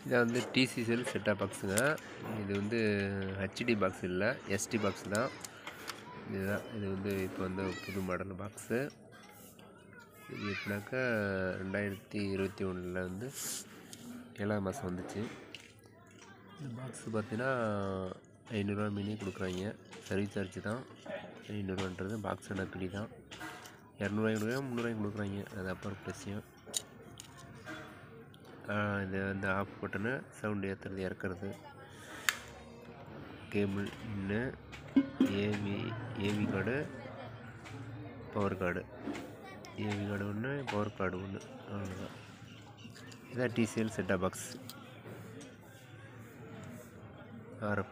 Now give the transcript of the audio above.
இதை வந்து டிசிசிஎல் செட்டாக பாக்ஸுங்க இது வந்து ஹெச்டி பாக்ஸ் இல்லை எஸ்டி பாக்ஸ் தான் இதுதான் இது வந்து இப்போ வந்து புது மாடல் பாக்ஸு இது எப்படின்னாக்கா ரெண்டாயிரத்தி இருபத்தி ஒன்றில் வந்து ஏழாம் மாதம் வந்துச்சு இந்த பாக்ஸ் பார்த்தீங்கன்னா ஐநூறுரூவா மினி கொடுக்குறாங்க சர்வீஸ் சார்ஜ் தான் ஐநூறுரூவான்றது பாக்ஸோட பிடி தான் இரநூறுவாய்க்கு கொடுக்குறாங்க முந்நூறுவாய்க்கு கொடுக்குறாங்க அது அப்புறம் விஷயம் இது வந்து ஆஃப் பட்டனு சவுண்டு ஏற்றுறது இறக்குறது கேபிள் இன்னு AV AV card power card AV card ஒன்று பவர் கார்டு ஒன்று அவ்வளோதான் இதான் டிசிஎல் செட்டா பாக்ஸ் ஆர்எஃப்